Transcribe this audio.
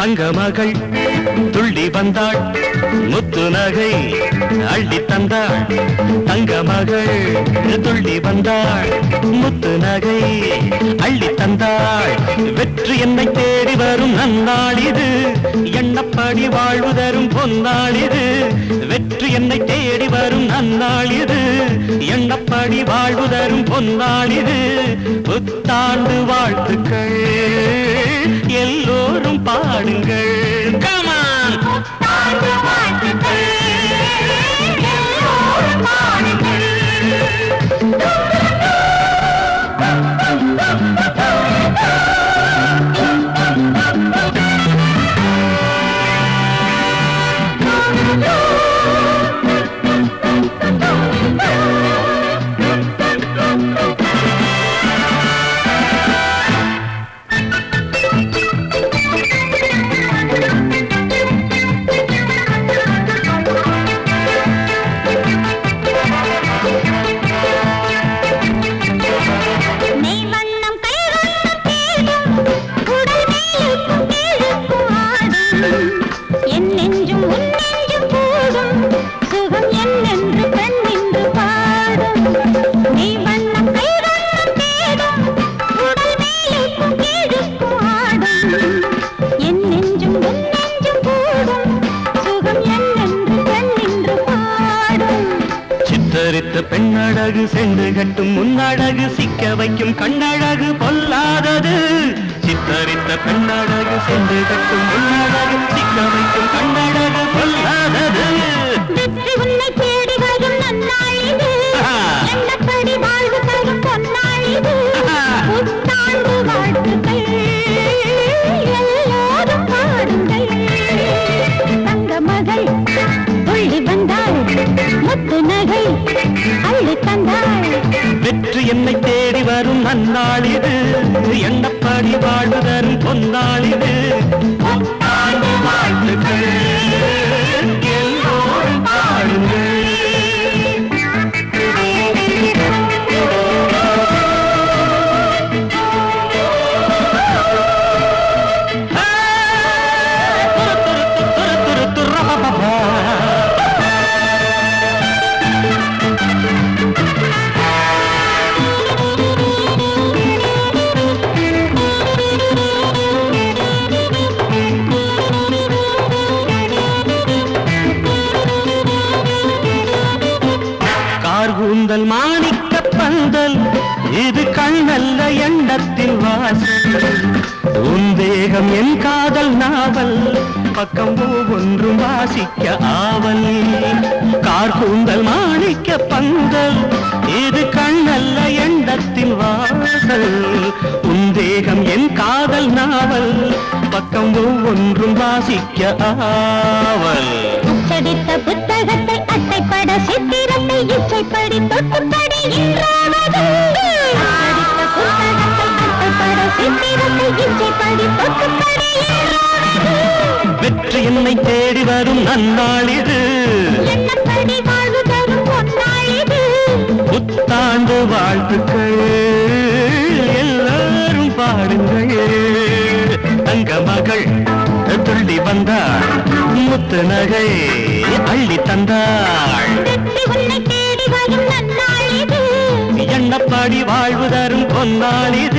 தங்க மகள் துள்ளி வந்தாள் முத்து நகை அள்ளி தந்தாள் தங்க மகள் துள்ளி வந்தாள் முத்து நகை அள்ளி தந்தாள் வெற்றி என்னை தேடி வரும் நன்னாள் இது எண்ணப்படி வாழ்வு தரும் பொன்னாள் இது வெற்றி என்னை தேடி வரும் நன்னாள் இது எண்ணப்படி வாழ்வு தரும் பொன்னாள் இது புத்தாண்டு வாழ்த்துக்கள் எல்லோரும் பாடுங்கள் கமான் புத்தாண்டு வாழ்த்துக்கள் எல்லோரும் பாடுங்கள் நெய் வண்ணம் கை வண்ணம் தேடும் உடல் மேலுக்கும் கீழுக்கும் ஆடும் என் நெஞ்சும் உன் நெஞ்சும் கூடும் சுகம் என்னென்று கண்ணென்று பாடும் நெய் வண்ணம் கை வண்ணம் தேடும் உடல் மேலுக்கும் கீழுக்கும் ஆடும் என் நெஞ்சும் உன் நெஞ்சும் கூடும் சுகம் என்னென்று கண்ணென்று பாடும் சித்தரித்த பெண்ணழகு சென்று கட்டும் முன்னழகு சிக்க வைக்கும் கண்ணழகு பொல்லாதது சித்தரித்த பெண்ணழகு சென்று கட்டும் முன்னழகு சிக்க வைக்கும் கண்ணழகு பொல்லாதது வெற்றி உன்னை தேடி வரும் நன்னாள் இது ஆஹா. எண்ணப்படி வாழ்வு தரும் பொன்னாள் இது ஆஹா. புத்தாண்டு வாழ்த்துக்கள் எல்லோரும் பாடுங்கள் தங்க மகள் துள்ளி வந்தாள் முத்து நகை அள்ளி தந்தாள் வெற்றி என்னை தேடி வரும் நன்னாள் இது எண்ணப்படி வாழ்வு தரும் பொன்னாள் இது புத்தாண்டு வாழ்த்துக்கள் எல்லோரும் பாடுங்கள் கார்கூந்தல் மாணிக்க பந்தல் இது கண்ணல்ல எண்ணத்தின் வாசல் உன் தேகம் என் காதல் நாவல் பக்கம் ஒவ்வொன்றும் வாசிக்க ஆவல் கார்கூந்தல் மாணிக்க பந்தல் இது கண்ணல்ல எண்ணத்தின் வாசல் உன் தேகம் என் காதல் நாவல் பக்கம் ஒவ்வொன்றும் வாசிக்க ஆவல் அச்சடித்த புத்தகத்தை அட்டைப்பட சித்திரத்தை இச்சைப்படி தொட்டுப்படி இன்றாவது அச்சடித்த புத்தகத்தை அட்டைப்பட சித்திரத்தை இச்சைப்படி தொட்டுப்படி இன்றாவது வெற்றி என்னை தேடி வரும் நன்னாள் இது எண்ணப்படி வாழ்வு தரும் பொன்னாள் இது புத்தாண்டு வாழ்த்துக்கள் எல்லாரும் பாடுங்கள் தங்க மகள் துள்ளி வந்தாள் முத்து நகை அள்ளி தந்தாள் வெற்றி உன்னை தேடி வரும் நன்னாள் இது எண்ணப்பாடி வாழ்வு தரும் பொன்னாள் இது